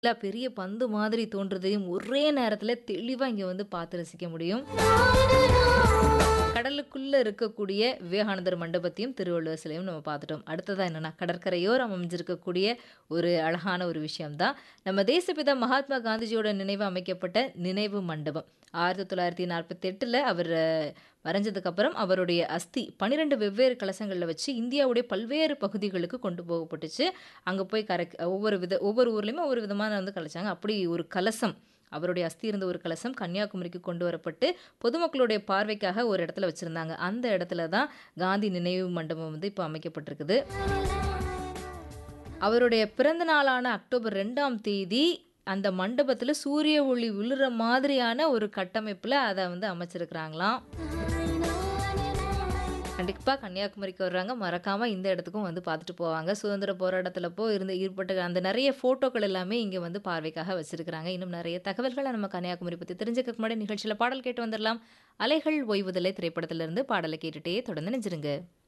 இல்ல பெரிய பந்து மாதிரி தோன்றதையும் ஒரே நேரத்துல தெளிவா இங்க வந்து பார்த்து ரசிக்க முடியும். கடலுக்குள்ள இருக்கக்கூடிய விவேகானந்தர் மண்டபத்தையும், திருவள்ளுவர் சிலையும் நம்ம பார்த்துட்டோம். அடுத்ததா என்னன்னா, கடற்கரையோரம் அமைஞ்சிருக்கக்கூடிய ஒரு அழகான ஒரு விஷயம் தான். நம்ம தேசப்பிதா மகாத்மா காந்திஜியோட நினைவா அமைக்கப்பட்ட நினைவு மண்டபம். 1948ல அவர் மறைஞ்சதுக்கப்புறம் அவருடைய அஸ்தி 12 வெவ்வேறு கலசங்கள்ல வச்சு இந்தியாவுடைய பல்வேறு பகுதிகளுக்கு கொண்டு போகப்பட்டுச்சு. அங்க போய் கரைக் ஒவ்வொரு வித ஒவ்வொரு ஊர்லயுமே ஒவ்வொரு விதமான வந்து கலைச்சாங்க. அப்படி ஒரு கலசம் அவருடைய அஸ்தி இருந்த ஒரு கலசம் கன்னியாகுமரிக்கு கொண்டு வரப்பட்டு, பொதுமக்களுடைய பார்வைக்காக ஒரு இடத்துல வச்சிருந்தாங்க. அந்த இடத்துல தான் காந்தி நினைவு மண்டபம் வந்து இப்ப அமைக்கப்பட்டிருக்குது. அவருடைய பிறந்த நாளான அக்டோபர் 2ஆம் தேதி அந்த மண்டபத்துல சூரிய ஒளி விழுற மாதிரியான ஒரு கட்டமைப்புல அத வந்து அமைச்சிருக்கிறாங்களாம். கண்டிப்பா கன்னியாகுமரிக்கு வர்றவங்க மறக்காம இந்த இடத்துக்கும் வந்து பார்த்துட்டு போவாங்க. சுதந்திர போராட்டத்திலப்போ இருந்து ஈடுபட்ட அந்த நெறைய ஃபோட்டோக்கள் எல்லாமே இங்க வந்து பார்வைக்காக வச்சிருக்கிறாங்க. இன்னும் நெறைய தகவல்கள நம்ம கன்னியாகுமரி பத்தி தெரிஞ்சுக்கிறதுக்கு முன்னாடி நிகழ்ச்சியில பாடல் கேட்டு வந்துரலாம். அலைகள் ஓய்வுதலை திரைப்படத்திலிருந்து பாடல கேட்டுட்டே தொடர்ந்து இணைஞ்சிருங்க.